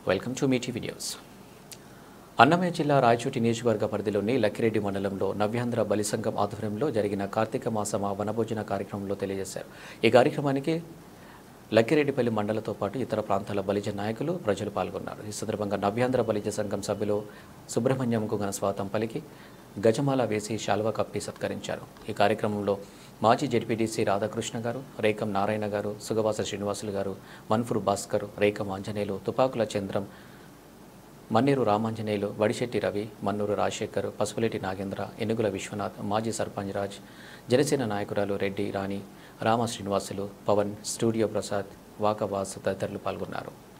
welcome to మీ TV news Annamayya జిల్లా రాయచోటి నియోజకవర్గ పరిధిలోని లక్కిరెడ్డి మండలంలో నవ్యాంధ్ర బలి సంఘం ఆధ్వర్యంలో జరిగిన కార్తీక మాసమ వనభోజన కార్యక్రమంలో తెలియజేశారు ఈ కార్యక్రమానికి లక్కిరెడ్డిపల్లి మండలతో పాటు ఇతర ప్రాంతాల బలిజ నాయకులు ప్రజలు పాల్గొన్నారు ఈ సందర్భంగా నవ్యాంధ్ర బలిజ సంఘం సభ్యులు సుబ్రహ్మణ్యంకు ఘన స్వాగతం పలికి గజమాల వేసి శాల్వా కప్పి సత్కరించారు ఈ కార్యక్రమంలో మాజీ జెడ్పీటీసీ రాధాకృష్ణ గారు రేకం నారాయణ గారు సుగవాస శ్రీనివాసులు గారు మన్ఫూర్ భాస్కర్ రేకం ఆంజనేయులు తుపాకుల చంద్రం మన్నేరు రామాంజనేయులు వడిశెట్టి రవి మన్నూరు రాజశేఖర్ పసుపులేటి నాగేంద్ర ఎనుగుల విశ్వనాథ్ మాజీ సర్పంచ్ రాజ్ జనసేన నాయకురాలు రెడ్డి రాణి రామ శ్రీనివాసులు పవన్ స్టూడియో ప్రసాద్ వాకవాస్ తదితరులు పాల్గొన్నారు